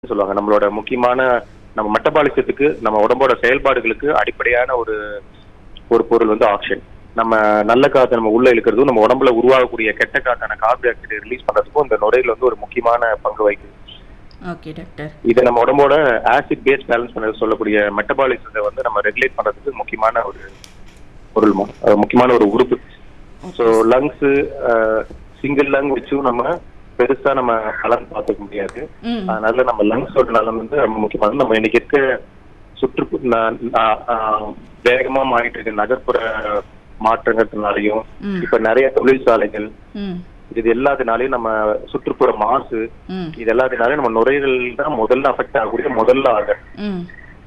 சொல்லுவாங்க நம்மளோட முக்கியமான நம்ம மெட்டபாலிசத்துக்கு நம்ம உடம்போட செயல்பாடுகளுக்கு அடிப்படையான ஒரு ஒரு பொருள் வந்து ஆக்சிஜன் நம்ம நல்ல காற்றை நம்ம உள்ள இழுக்கிறதும் நம்ம உடம்புல உருவாகக்கூடிய கெட்ட காத்தான கார்பன் டை ஆக்சைடை ரிலீஸ் பண்றதுக்கும் இந்த நுரையீரல் வந்து ஒரு முக்கியமான பங்கு வகிக்குது ஓகே டாக்டர் இது நம்ம உடம்போட ஆசிட் பேஸ் பேலன்ஸ் பண்ண சொல்லக்கூடிய மெட்டபாலிசத்தை வந்து நம்ம ரெகுலேட் பண்றதுக்கு முக்கியமான ஒரு பொருள் மா- அஹ் முக்கியமான ஒரு உறுப்பு ஸோ லங்ஸ் சிங்கிள் லங் வச்சும் நம்ம பெருசா நம்ம பலன் பார்த்துக்க முடியாது ம் அதனால நம்ம லங்ஸோட நலம் வந்து ரொம்ப முக்கியமானது நம்ம இன்னைக்கு இருக்க சுற்று ந- ந- ஆஹ் வேகமா மாறிட்டு இருக்க நகர்ப்புற மாற்றங்கள்னாலையும் ம். இப்ப நிறைய தொழிற்சாலைகள் ம் இது எல்லாத்தினாலையும் நம்ம சுற்றுப்புற மாசு ம் இது எல்லாத்தினாலையும் நம்ம நுரையீரல் தான் முதல்ல அஃபெக்ட் ஆகக்கூடிய முதல்ல ஆக ம்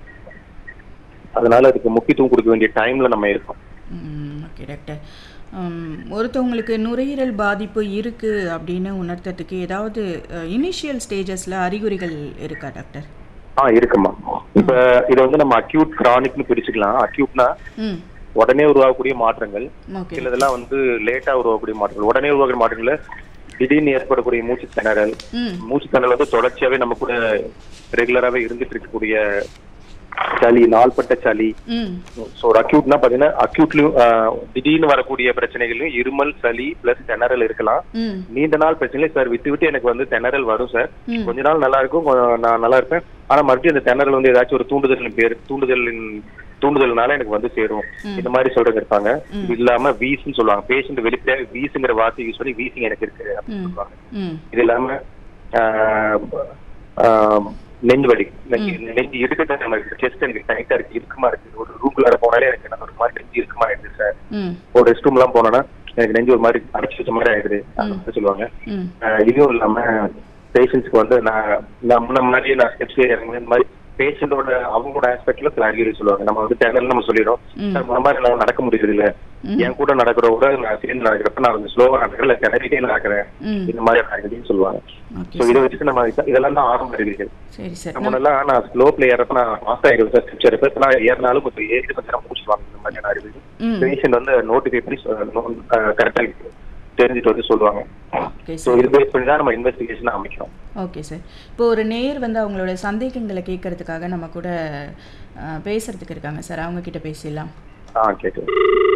அதனால அதுக்கு முக்கியத்துவம் கொடுக்க வேண்டிய டைம்ல நம்ம இருக்கோம் ம் ஓகே டாக்டர் உம், ஒருத்தவங்களுக்கு நுரையீரல் பாதிப்பு இருக்குது அப்படின்னு உணர்த்ததுக்கு ஏதாவது இனிஷியல் ஸ்டேஜஸில் அறிகுறிகள் இருக்கா டாக்டர் ஆ இருக்குமா இப்ப இதை வந்து நம்ம அக்யூட் கிரானிக்னு பிரிச்சுக்கலாம் அக்யூட்னா ம் உடனே உருவாகக்கூடிய மாற்றங்கள் ஓகே சிலதெல்லாம் வந்து லேட்டா உருவாகக்கூடிய மாற்றங்கள் உடனே உருவாகிற மாற்றங்கள்ல திடீர்னு ஏற்படக்கூடிய மூச்சு திணறல் ம் மூச்சு திணறல் வந்து தொடர்ச்சியாவே நம்ம கூட ரெகுலராகவே இருந்துட்டு இருக்கக்கூடிய சளி நாள்பட்ட சளி ம் ஸோ ஒரு அக்யூட்னா பாத்தீங்கன்னா அக்யூட்லயும் திடீர்னு வரக்கூடிய பிரச்சனைகளையும் இருமல் சளி பிளஸ் திணறல் இருக்கலாம் ம் நீண்ட நாள் பிரச்சனை சார் விட்டு விட்டு எனக்கு வந்து திணறல் வரும் சார் ம். கொஞ்ச நாள் நல்லா இருக்கும் கொ- நான் நல்லா இருப்பேன் ஆனா மறுபடியும் அந்த திணறல் வந்து ஏதாச்சும் ஒரு தூண்டுதலின் பேர் தூண்டுதலின் தூண்டுதல்னால எனக்கு வந்து சேரும் ம். இந்த மாதிரி சொல்றவங்க இருப்பாங்க ம். இது இல்லாம வீஸ்ன்னு சொல்லுவாங்க பேஷண்ட் வெளிப்படையாக வீசுங்கிற வார்த்தை யூஸ் பண்ணி வீசிங் எனக்கு இருக்கு அப்படின்னு ம். சொல்லுவாங்க ம் இது இல்லாம ஆஹ், ஆஹ், நெஞ்சு வலி நெஞ்சு நெஞ்சு இடுக்கட்ட நம்ம செஸ்ட் எனக்கு டைட்டா இருக்கு இருக்குமா இருக்கு ஒரு ரூம்குள்ளார போனாலே எனக்கு என்ன ஒரு மாதிரி நெஞ்சு இருக்குமா இருக்கு சார் ம் ஒரு ரெஸ்ட் ரூம் எல்லாம் போனோம்னா எனக்கு நெஞ்சு ஒரு மாதிரி அடைச்சு வச்ச மாதிரி ஆயிடுது அப்படின்னு சொல்லுவாங்க ம் ஆஹ் இதுவும் இல்லாம பேஷண்ட்ஸ்க்கு வந்து நான் நான் முன்ன முன்னாடியே நான் ஸ்டெப்ஸ் இறங்குவேன் இந்த மாதிரி பேஷண்டோட அவங்களோட ஆஸ்பெக்ட்ல சில அறிகுறி சொல்லுவாங்க நம்ம வந்து சேனல் நம்ம சொல்லிடுறோம் ம். சார் இந்த மாதிரி நான் நடக்க முடியுது இல்ல ம். என் கூட நடக்கிற கூட நான் சேர்ந்து நடக்கிறப்ப நான் கொஞ்சம் ஸ்லோவா நடக்கிறேன் இல்ல திணறிட்டே நடக்கிறேன் ம் இந்த மாதிரி அறிகுறின்னு சொல்லுவாங்க ஓகே ஸோ இதை வச்சுட்டு நம்ம இத- இதெல்லாம் தான் ஆரம்ப அறிகுறிகள் சரி சார் நம்ம முன்னெல்லாம் நான் ஸ்லோ பிளே ஏறப்ப நான் ஃபாஸ்ட் ஆகிடுவேன் சார் ஸ்டெப்ஸ் ஏறப்ப இப்ப நான் ஏறினாலும் கொஞ்சம் ஏறிட்டு கொஞ்சம் நேரம் முடிச்சுவாங்க இந்த மாதிரியான அறிகுறிகள் ம் பேஷண்ட் வந்து நோட்டிஃபை பண்ணி கரெக்டா தெரிஞ்சுட்டு வந்து சொல்லுவாங்க ஓகே ஸோ சார் இது பேஸ் பண்ணி தான் நம்ம இன்வெஸ்டிகேஷன் அமைக்கிறோம் ஓகே சார் இப்போ ஒரு நேயர் வந்து அவங்களோட சந்தேகங்களை கேட்கறதுக்காக நம்ம கூட அஹ், பேசுறதுக்கு இருக்காங்க சார் அவங்க கிட்ட பேசிடலாம் ஆ கேட்குது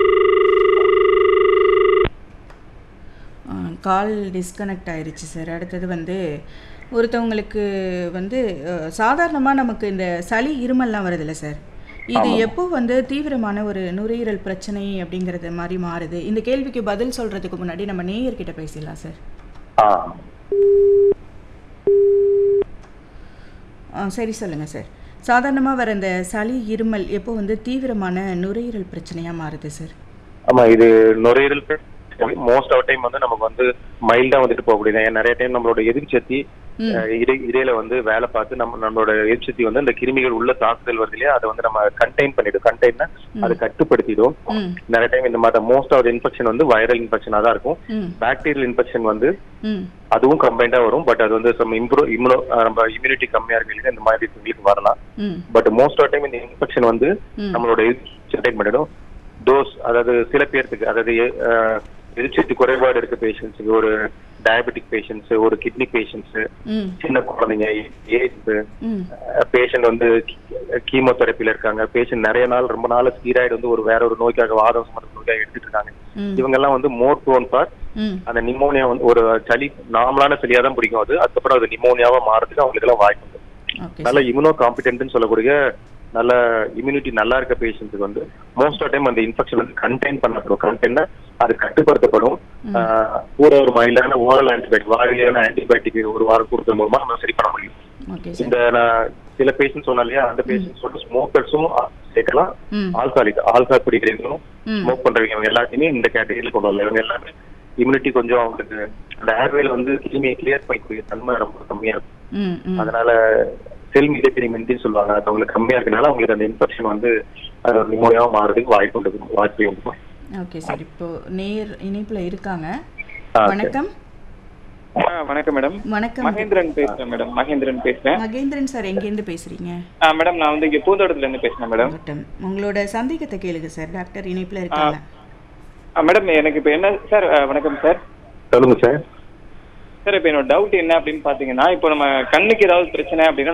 கால் டிஸ்கனெக்ட் ஆயிருச்சு சார் அடுத்தது வந்து ஒருத்தவங்களுக்கு வந்து சாதாரணமாக நமக்கு இந்த சளி இருமல்லாம் வருதுல்ல சார் இது எப்போ வந்து தீவிரமான ஒரு நுரையீரல் பிரச்சனை அப்படிங்கிறது மாதிரி மாறுது இந்த கேள்விக்கு பதில் சொல்றதுக்கு முன்னாடி நம்ம நேயர்கிட்ட பேசிடலாம் சார் ஆ ஆ சரி சொல்லுங்கள் சார் சாதாரணமாக வர இந்த சளி இருமல் எப்போ வந்து தீவிரமான நுரையீரல் பிரச்சனையாக மாறுது சார் ஆமா இது நுரையீரல் மோஸ்ட் ஆஃப் டைம் வந்து நமக்கு வந்து மைல்டா வந்துட்டு போக முடியுது ஏன் நிறைய டைம் நம்மளோட எதிர்ச்சக்தி ம். அஹ், இடை இடையில வந்து வேலை பார்த்து நம்ம நம்மளோட எதிர்ச்சக்தி வந்து அந்த கிருமிகள் உள்ள தாக்குதல் வருது இல்லையா அதை வந்து நம்ம கண்டெயின் பண்ணிடும் கண்டெயின்னா அதை கட்டுப்படுத்திடும் ம் நிறைய டைம் இந்த மாதிரி மோஸ்ட் ஆஃப் இன்ஃபெக்ஷன் வந்து வைரல் இன்ஃபெக்ஷனா தான் இருக்கும் ம் பாக்டீரியல் இன்ஃபெக்ஷன் வந்து ம் அதுவும் கம்பைண்டா வரும் பட் அது வந்து சம் இம்ப்ரூ இம்யூனோ நம்ம இம்யூனிட்டி கம்மியா இருக்கிறது இந்த மாதிரி உங்களுக்கு வரலாம் ம் பட் மோஸ்ட் ஆஃப் டைம் இந்த இன்ஃபெக்ஷன் வந்து ம். நம்மளோட கண்டெயின் பண்ணிடும் டோஸ் அதாவது சில பேர்த்துக்கு அதாவது அஹ், எதிர்ச்சக்தி குறைபாடு இருக்க பேஷண்ட்ஸுக்கு ஒரு டயபெட்டிக் பேஷண்ட்ஸ் ஒரு கிட்னி பேஷண்ட்ஸ் ம் சின்ன குழந்தைங்க ஏஜ் ம் பேஷண்ட் வந்து கீமோதெரப்பில இருக்காங்க பேஷண்ட் நிறைய நாள் ரொம்ப நாள் ஸ்டீராய்டு வந்து ஒரு வேற ஒரு நோய்க்காக வாதம் சம்பந்த நோய்க்காக எடுத்துட்டு இருக்காங்க ம் இவங்க எல்லாம் வந்து மோர் ப்ரோன் ஃபார் ம் அந்த நிமோனியா வந்து ஒரு சளி நார்மலான சளியா தான் பிடிக்கும் அது அதுக்கப்புறம் அது நிமோனியாவா மாறதுக்கு அவங்களுக்கு எல்லாம் வாய்ப்பு உண்டு ஓகே நல்ல இம்யூனோ காம்பிடென்ட்னு சொல்லக்கூடிய நல்ல இம்யூனிட்டி நல்லா இருக்க பேஷண்ட்ஸுக்கு வந்து மோஸ்ட் ஆஃப் டைம் அந்த இன்ஃபெக்ஷன் வந்து கண்டெயின் பண்ணப்படும் கண்டெய்னா அது கட்டுப்படுத்தப்படும் ஆஹ் கூட ஒரு மைல்டான ஓரல் ஆன்டிபயோட்டிக் வாரியான ஆன்டிபயோட்டிக் ஒரு வாரம் கொடுத்த மூலமா நம்ம சரி பண்ண முடியும் ஓகே சார் இந்த நான் சில பேஷண்ட் சொன்னா இல்லையா அந்த பேஷண்ட்ஸ் வந்து ஸ்மோக்கர்ஸும் சேர்க்கலாம் ம் ஆல்காலிக் ஆல்கால் குடிக்கிறவங்களும் ம் ஸ்மோக் பண்றவங்க இவங்க எல்லாத்தையுமே இந்த கேட்டகரியில் கொண்டு வரலாம் இவங்க எல்லாமே இம்யூனிட்டி கொஞ்சம் அவங்களுக்கு அந்த ஏர்வேல வந்து கிருமியை கிளியர் பண்ணிக்கூடிய தன்மை ரொம்ப கம்மியா இருக்கும் ம் ம் அதனால செல் மீடியத்தின் சொல்லுவாங்க அது அவங்களுக்கு கம்மியா இருக்கனால அவங்களுக்கு அந்த இன்ஃபெக்ஷன் வந்து அது ஒரு நிமோனியாவா மாறதுக்கு வாய்ப்பு உண்டு வாய்ப்பு உண்டு ஓகே சார் இப்போ நேர் இணைப்புல இருக்காங்க ஆ, சரி. வணக்கம் ஆ, வணக்கம் மேடம் வணக்கம் மகேந்திரன் பேசுறேன் மேடம் மகேந்திரன் பேசுறேன் மகேந்திரன் சார் எங்கேருந்து பேசுறீங்க ஆ, மேடம் நான் வந்து இங்க பூந்தோட்டத்துல இருந்து பேசுறேன் மேடம் வட்டம் உங்களோட சந்தேகத்தை கேளுங்க சார் டாக்டர் இணைப்புல இருக்காங்க ஆ, மேடம் எனக்கு இப்போ என்ன சார் ஆ, வணக்கம் சார் சொல்லுங்க சார் சார் இப்போ என்னோட டவுட் என்ன அப்படின்னு பாத்தீங்கன்னா இப்போ நம்ம கண்ணுக்கு ஏதாவது பிரச்சனை அப்படின்னா